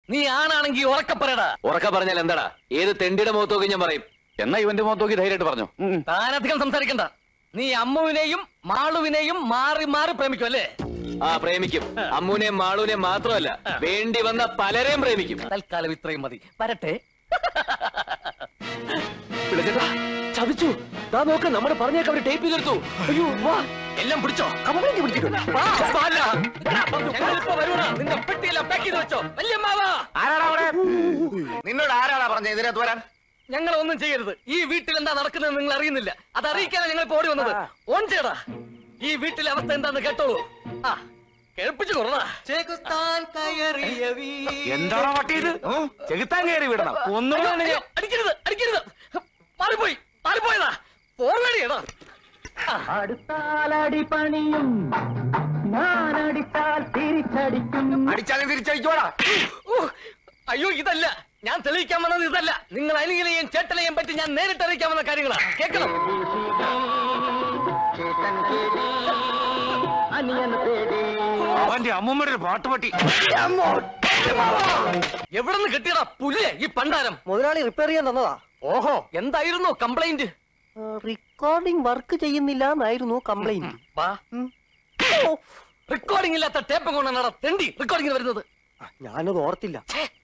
നീ ആണാണെങ്കി ഉറക്കെ പറയടാ ഉറക്ക പറഞ്ഞാൽ എന്താടാ ഏത് തെണ്ടിയുടെ മുഖത്ത് നോക്കി ഞാൻ പറയും എന്നാ ഇവന്റെ മുഖത്ത് നോക്കി ധൈര്യമായിട്ട് പറഞ്ഞു താനധികം സംസാരിക്കണ്ട നീ അമ്മുവിനെയും മാളുവിനെയും മാറി മാറി പ്രേമിക്കും അല്ലേ ആ പ്രേമിക്കും അമ്മൂനെയും മാളൂനെയും മാത്രമല്ല വേണ്ടി വന്ന പലരെയും പ്രേമിക്കും തൽക്കാലം ഇത്രയും മതി വരട്ടെ വിളിച്ചേട്ടാ ചതിച്ചു ദാ നോക്ക് നമ്മുടെ പറഞ്ഞേക്ക് അവര് ടേപ്പ് ചെയ്തെടുത്തു അയ്യോ വാ എല്ലാം പിടിച്ചോ കംപ്ലൈന്റ് പിടിച്ചിട്ടുണ്ട് വാ, വാല. ഞങ്ങളിപ്പോ വരുവാണ്. നിന്റെ പെട്ടിയെല്ലാം പാക്ക് ചെയ്ത് വെച്ചോ വല്യമ്മാവാ ആരാടാ അവിടെ നിന്നോട് ആരാടാ പറഞ്ഞ ഇതിനകത്ത് വരാൻ ഞങ്ങൾ ഒന്നും ചെയ്യരുത് ഈ വീട്ടിൽ എന്താ നടക്കുന്നത് നിങ്ങൾ അറിയുന്നില്ല അത് അറിയിക്കാനാണ് ഞങ്ങൾ ഇപ്പോ ഓടി വന്നത് ഓൺ ചെയ്യടാ ഈ വീട്ടിലെ അവസ്ഥ എന്താന്ന് കേട്ടോളൂ ആ കേൾപ്പിച്ചു കൊറടാ ചെകുത്താൻ കയറിയ എന്താണോ വട്ടിയത് ചെകുത്താൻ കയറി വിടണം ഒന്നുകൂടെ അടിക്കരുത് അടിക്കരുത് മാറിപ്പോയി മാറിപ്പോയതാ പോവേടിയടാ അടുത്താലടി പണിയും ഞാനടിച്ചാൽ തിരിച്ചടിക്കും അടിച്ചാലും തിരിച്ചടിക്കോടാ ഊ, അയ്യോ ഇതല്ല ഞാൻ തെളിയിക്കാൻ വന്നത് ഇതല്ല നിങ്ങൾ അനിയനെയും ചേട്ടനെയും പറ്റി ഞാൻ നേരിട്ട് അറിയിക്കാൻ വന്ന കാര്യങ്ങളാ കേൾക്കണം അനിയൻ പേടി അവന്റെ അമ്മൂമ്മയുടെ ഒരു പാട്ടുപട്ടി എവിടെ നിന്ന് കിട്ടിയടാ പുല്ലേ ഈ പണ്ടാരം മുതലാളി റിപ്പയർ ചെയ്യാൻ തന്നതാ ഓഹോ എന്തായിരുന്നു കംപ്ലൈന്റ് റെക്കോർഡിംഗ് വർക്ക് ചെയ്യുന്നില്ല എന്നായിരുന്നു കംപ്ലൈന്റ് വാ റെക്കോർഡിംഗ് ഇല്ലാത്ത ടേപ്പ് കൊണ്ടാണ് തെണ്ടി റെക്കോർഡിംഗ് വരുന്നത് ഞാനത് ഓർത്തില്ല ഛേ,